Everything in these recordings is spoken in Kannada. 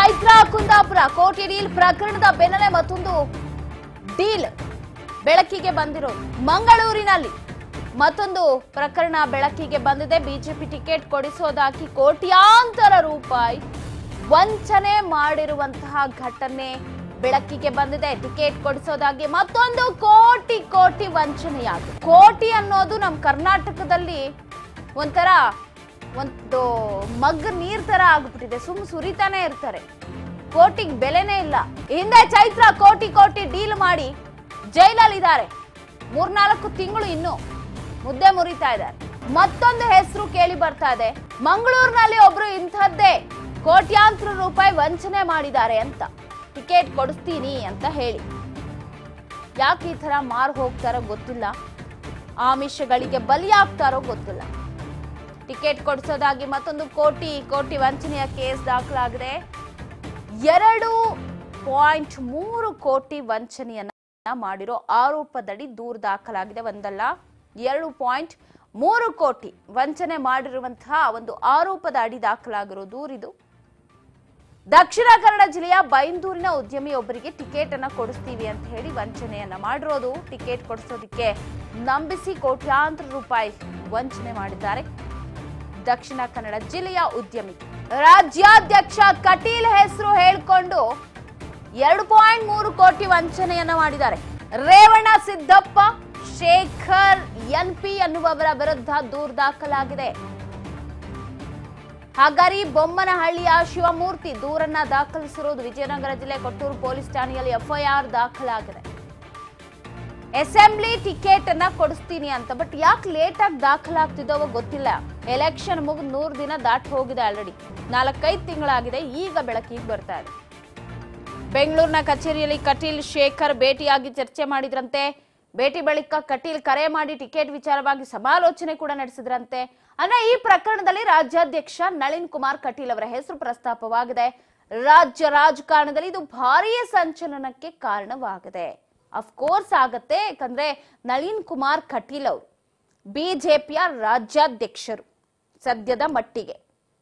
ಚೈತ್ರ ಕುಂದಾಪುರ ಕೋಟಿ ಡೀಲ್ ಪ್ರಕರಣದ ಬೆನ್ನಲ್ಲೇ ಮತ್ತೊಂದು ಡೀಲ್ ಬೆಳಕಿಗೆ ಬಂದಿರೋದು ಮಂಗಳೂರಿನಲ್ಲಿ ಮತ್ತೊಂದು ಪ್ರಕರಣ ಬೆಳಕಿಗೆ ಬಂದಿದೆ ಬಿಜೆಪಿ ಟಿಕೆಟ್ ಕೊಡಿಸೋದಾಗಿ ಕೋಟ್ಯಾಂತರ ರೂಪಾಯಿ ವಂಚನೆ ಮಾಡಿರುವಂತಹ ಘಟನೆ ಬೆಳಕಿಗೆ ಬಂದಿದೆ ಟಿಕೆಟ್ ಕೊಡಿಸೋದಾಗಿ ಮತ್ತೊಂದು ಕೋಟಿ ಕೋಟಿ ವಂಚನೆಯಾಗಿದೆ ಕೋಟಿ ಅನ್ನೋದು ನಮ್ಮ ಕರ್ನಾಟಕದಲ್ಲಿ ಒಂಥರ ಒಂದು ಮಗ್ ನೀರ್ ತರ ಆಗ್ಬಿಟ್ಟಿದೆ ಸುಮ್ ಸುರಿತಾನೆ ಇರ್ತಾರೆ ಕೋಟಿಗೆ ಬೆಲೆನೇ ಇಲ್ಲ ಹಿಂದೆ ಚೈತ್ರ ಕೋಟಿ ಕೋಟಿ ಡೀಲ್ ಮಾಡಿ ಜೈಲಲ್ಲಿದ್ದಾರೆ ಮೂರ್ನಾಲ್ಕು ತಿಂಗಳು ಇನ್ನು ಮುದ್ದೆ ಮುರಿತಾ ಇದ್ದಾರೆ ಮತ್ತೊಂದು ಹೆಸರು ಕೇಳಿ ಬರ್ತಾ ಇದೆ ಮಂಗಳೂರಿನಲ್ಲಿ ಒಬ್ರು ಇಂಥದ್ದೇ ಕೋಟ್ಯಾಂತರ ರೂಪಾಯಿ ವಂಚನೆ ಮಾಡಿದ್ದಾರೆ ಅಂತ ಟಿಕೆಟ್ ಕೊಡಿಸ್ತೀನಿ ಅಂತ ಹೇಳಿ ಯಾಕೆ ಈ ತರ ಮಾರು ಹೋಗ್ತಾರೋ ಗೊತ್ತಿಲ್ಲ ಆಮಿಷಗಳಿಗೆ ಬಲಿಯಾಗ್ತಾರೋ ಗೊತ್ತಿಲ್ಲ ಟಿಕೆಟ್ ಕೊಡಿಸೋದಾಗಿ ಮತ್ತೊಂದು ಕೋಟಿ ಕೋಟಿ ವಂಚನೆಯ ಕೇಸ್ ದಾಖಲಾಗಿದೆ ಎರಡು ಪಾಯಿಂಟ್ ಮೂರು ಕೋಟಿ ವಂಚನೆಯನ್ನ ಮಾಡಿರೋ ಆರೋಪದಡಿ ದೂರು ದಾಖಲಾಗಿದೆ ಒಂದಲ್ಲ ಎರಡು ಪಾಯಿಂಟ್ ಮೂರು ಕೋಟಿ ವಂಚನೆ ಮಾಡಿರುವಂತಹ ಒಂದು ಆರೋಪದ ಅಡಿ ದಾಖಲಾಗಿರೋ ದೂರಿದು ದಕ್ಷಿಣ ಕನ್ನಡ ಜಿಲ್ಲೆಯ ಬೈಂದೂರಿನ ಉದ್ಯಮಿಯೊಬ್ಬರಿಗೆ ಟಿಕೆಟ್ ಅನ್ನ ಕೊಡಿಸ್ತೀವಿ ಅಂತ ಹೇಳಿ ವಂಚನೆಯನ್ನ ಮಾಡಿರೋದು ಟಿಕೆಟ್ ಕೊಡಿಸೋದಕ್ಕೆ ನಂಬಿಸಿ ಕೋಟ್ಯಾಂತರ ರೂಪಾಯಿ ವಂಚನೆ ಮಾಡಿದ್ದಾರೆ ದಕ್ಷಿಣ ಕನ್ನಡ ಜಿಲ್ಲೆಯ ಉದ್ಯಮಿ ರಾಜ್ಯಾಧ್ಯಕ್ಷ ಕಟೀಲ್ ಹೆಸರು ಹೇಳ್ಕೊಂಡು ಎರಡು ಪಾಯಿಂಟ್ ಮೂರು ಕೋಟಿ ವಂಚನೆಯನ್ನ ಮಾಡಿದ್ದಾರೆ ರೇವಣ್ಣ ಸಿದ್ದಪ್ಪ ಶೇಖರ್ ಎನ್ ಪಿ ಅನ್ನುವವರ ವಿರುದ್ಧ ದೂರು ದಾಖಲಾಗಿದೆ ಹಗರಿ ಬೊಮ್ಮನಹಳ್ಳಿಯ ಶಿವಮೂರ್ತಿ ದೂರನ್ನ ದಾಖಲಿಸಿರುವುದು ವಿಜಯನಗರ ಜಿಲ್ಲೆ ಕೊಟ್ಟೂರು ಪೊಲೀಸ್ ಠಾಣೆಯಲ್ಲಿ ಎಫ್ಐಆರ್ ದಾಖಲಾಗಿದೆ ಅಸೆಂಬ್ಲಿ ಟಿಕೆಟ್ ಅನ್ನ ಕೊಡಿಸ್ತೀನಿ ಅಂತ ಬಟ್ ಯಾಕೆ ಲೇಟ್ ಆಗಿ ದಾಖಲಾಗ್ತಿದ್ದಾವೋ ಗೊತ್ತಿಲ್ಲ ಎಲೆಕ್ಷನ್ ಮುಗಿದ್ ನೂರು ದಿನ ದಾಟ್ ಹೋಗಿದೆ ಆಲ್ರೆಡಿ ನಾಲ್ಕೈದು ತಿಂಗಳಾಗಿದೆ ಈಗ ಬೆಳಕಿಗೆ ಬರ್ತಾ ಇದೆ ಬೆಂಗಳೂರಿನ ಕಚೇರಿಯಲ್ಲಿ ಕಟೀಲ್ ಶೇಖರ್ ಭೇಟಿಯಾಗಿ ಚರ್ಚೆ ಮಾಡಿದ್ರಂತೆ ಭೇಟಿ ಬಳಿಕ ಕಟೀಲ್ ಕರೆ ಮಾಡಿ ಟಿಕೆಟ್ ವಿಚಾರವಾಗಿ ಸಮಾಲೋಚನೆ ಕೂಡ ನಡೆಸಿದ್ರಂತೆ ಅಂದ್ರೆ ಈ ಪ್ರಕರಣದಲ್ಲಿ ರಾಜ್ಯಾಧ್ಯಕ್ಷ ನಳಿನ್ ಕುಮಾರ್ ಕಟೀಲ್ ಅವರ ಹೆಸರು ಪ್ರಸ್ತಾಪವಾಗಿದೆ ರಾಜ್ಯ ರಾಜಕಾರಣದಲ್ಲಿ ಇದು ಭಾರೀ ಸಂಚಲನಕ್ಕೆ ಕಾರಣವಾಗಿದೆ ಅಫ್ಕೋರ್ಸ್ ಆಗತ್ತೆ ಯಾಕಂದ್ರೆ ನಳಿನ್ ಕುಮಾರ್ ಕಟೀಲ್ ಅವರು ಬಿಜೆಪಿಯ ರಾಜ್ಯಾಧ್ಯಕ್ಷರು ಸದ್ಯದ ಮಟ್ಟಿಗೆ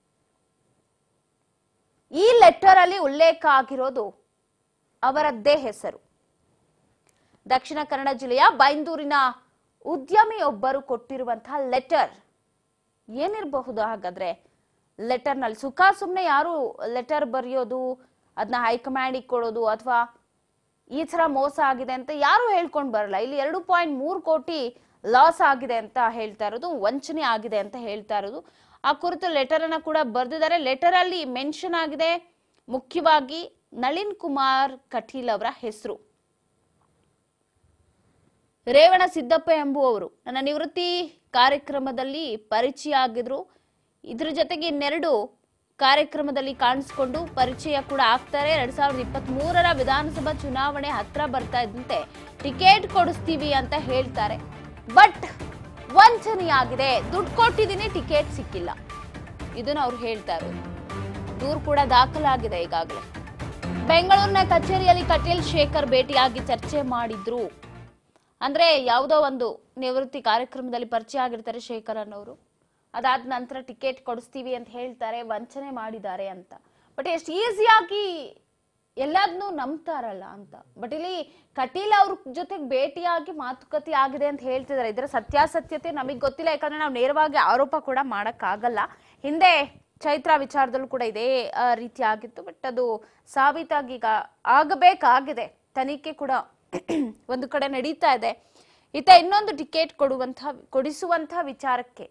ಈ ಲೆಟರ್ ಅಲ್ಲಿ ಉಲ್ಲೇಖ ಆಗಿರೋದು ಅವರದ್ದೇ ಹೆಸರು ದಕ್ಷಿಣ ಕನ್ನಡ ಜಿಲ್ಲೆಯ ಬೈಂದೂರಿನ ಉದ್ಯಮಿಯೊಬ್ಬರು ಕೊಟ್ಟಿರುವಂತಹ ಲೆಟರ್ ಏನಿರಬಹುದು ಹಾಗಾದ್ರೆ ಲೆಟರ್ನಲ್ಲಿ ಸುಖ ಸುಮ್ಮನೆ ಯಾರು ಲೆಟರ್ ಬರೆಯೋದು ಅದನ್ನ ಹೈಕಮಾಂಡಿಗೆ ಕೊಡೋದು ಅಥವಾ ಈ ತರ ಮೋಸ ಆಗಿದೆ ಅಂತ ಯಾರು ಹೇಳ್ಕೊಂಡು ಬರಲ್ಲ ಇಲ್ಲಿ ಎರಡು ಪಾಯಿಂಟ್ ಮೂರು ಕೋಟಿ ಲಾಸ್ ಆಗಿದೆ ಅಂತ ಹೇಳ್ತಾ ಇರೋದು ವಂಚನೆ ಆಗಿದೆ ಅಂತ ಹೇಳ್ತಾ ಇರೋದು ಆ ಕುರಿತು ಲೆಟರ್ ಅನ್ನ ಕೂಡ ಬರೆದಿದ್ದಾರೆ ಲೆಟರ್ ಅಲ್ಲಿ ಮೆನ್ಷನ್ ಆಗಿದೆ ಮುಖ್ಯವಾಗಿ ನಳಿನ್ ಕುಮಾರ್ ಕಟೀಲ್ ಅವರ ಹೆಸರು ರೇವಣ ಸಿದ್ದಪ್ಪ ಎಂಬುವವರು ನನ್ನ ನಿವೃತ್ತಿ ಕಾರ್ಯಕ್ರಮದಲ್ಲಿ ಪರಿಚಯ ಆಗಿದ್ರು ಇದ್ರ ಜೊತೆಗೆ ಇನ್ನೆರಡು ಕಾರ್ಯಕ್ರಮದಲ್ಲಿ ಕಾಣಿಸ್ಕೊಂಡು ಪರಿಚಯ ಕೂಡ ಆಗ್ತಾರೆ ಎರಡ್ ಸಾವಿರದ ಇಪ್ಪತ್ತ್ ಮೂರರ ವಿಧಾನಸಭಾ ಚುನಾವಣೆ ಹತ್ರ ಬರ್ತಾ ಇದ್ದಂತೆ ಟಿಕೆಟ್ ಕೊಡಿಸ್ತೀವಿ ಅಂತ ಹೇಳ್ತಾರೆ ಬಟ್ ವಂಚನೆಯಾಗಿದೆ ದುಡ್ಡು ಕೊಟ್ಟಿದ್ದೀನಿ ಟಿಕೆಟ್ ಸಿಕ್ಕಿಲ್ಲ ಇದನ್ನ ಅವ್ರು ಹೇಳ್ತಾ ಇರೋದು ದೂರು ಕೂಡ ದಾಖಲಾಗಿದೆ ಈಗಾಗಲೇ ಬೆಂಗಳೂರಿನ ಕಚೇರಿಯಲ್ಲಿ ಕಟೀಲ್ ಶೇಖರ್ ಭೇಟಿಯಾಗಿ ಚರ್ಚೆ ಮಾಡಿದ್ರು ಅಂದ್ರೆ ಯಾವುದೋ ಒಂದು ನಿವೃತ್ತಿ ಕಾರ್ಯಕ್ರಮದಲ್ಲಿ ಪರಿಚಯ ಆಗಿರ್ತಾರೆ ಶೇಖರ್ ಅನ್ನೋರು ಅದಾದ ನಂತರ ಟಿಕೆಟ್ ಕೊಡಿಸ್ತೀವಿ ಅಂತ ಹೇಳ್ತಾರೆ ವಂಚನೆ ಮಾಡಿದ್ದಾರೆ ಅಂತ ಬಟ್ ಎಷ್ಟು ಈಸಿಯಾಗಿ ಎಲ್ಲದನ್ನೂ ನಂಬ್ತಾರಲ್ಲ ಅಂತ ಬಟ್ ಇಲ್ಲಿ ಕಟೀಲ್ ಅವ್ರ ಜೊತೆಗೆ ಭೇಟಿಯಾಗಿ ಮಾತುಕತೆ ಆಗಿದೆ ಅಂತ ಹೇಳ್ತಿದ್ದಾರೆ ಇದರ ಸತ್ಯಾಸತ್ಯತೆ ನಮಗೆ ಗೊತ್ತಿಲ್ಲ ಯಾಕಂದ್ರೆ ನಾವು ನೇರವಾಗಿ ಆರೋಪ ಕೂಡ ಮಾಡಕ್ಕಾಗಲ್ಲ ಹಿಂದೆ ಚೈತ್ರ ವಿಚಾರದಲ್ಲೂ ಕೂಡ ಇದೇ ಆ, ರೀತಿ ಆಗಿತ್ತು ಬಟ್ ಅದು ಸಾಬೀತಾಗಿ ಈಗ ಆಗಬೇಕಾಗಿದೆ ತನಿಖೆ ಕೂಡ ಒಂದು ಕಡೆ ನಡೀತಾ ಇದೆ ಇತ್ತ ಇನ್ನೊಂದು ಟಿಕೆಟ್ ಕೊಡುವಂತಹ ಕೊಡಿಸುವಂತಹ ವಿಚಾರಕ್ಕೆ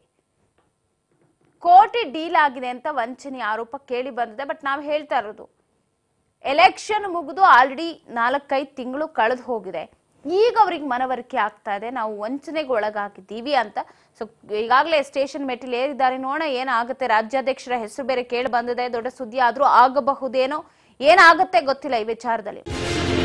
ಕೋಟಿ ಡೀಲ್ ಆಗಿದೆ ಅಂತ ವಂಚನೆ ಆರೋಪ ಕೇಳಿ ಬಂದಿದೆ ಬಟ್ ನಾವು ಹೇಳ್ತಾ ಇರೋದು ಎಲೆಕ್ಷನ್ ಮುಗಿದು ಆಲ್ರೆಡಿ ನಾಲ್ಕೈದು ತಿಂಗಳು ಕಳೆದು ಹೋಗಿದೆ ಈಗ ಅವ್ರಿಗೆ ಮನವರಿಕೆ ಆಗ್ತಾ ಇದೆ ನಾವು ವಂಚನೆಗೆ ಒಳಗಾಗಿದ್ದೀವಿ ಅಂತ ಸೊ ಈಗಾಗಲೇ ಸ್ಟೇಷನ್ ಮೆಟ್ಟಿಲ್ ಏರಿದ್ದಾರೆ ನೋಡೋಣ ಏನಾಗುತ್ತೆ ರಾಜ್ಯಾಧ್ಯಕ್ಷರ ಹೆಸರು ಬೇರೆ ಕೇಳಿ ಬಂದಿದೆ ದೊಡ್ಡ ಸುದ್ದಿ ಆದ್ರೂ ಆಗಬಹುದೇನೋ ಏನಾಗುತ್ತೆ ಗೊತ್ತಿಲ್ಲ ಈ ವಿಚಾರದಲ್ಲಿ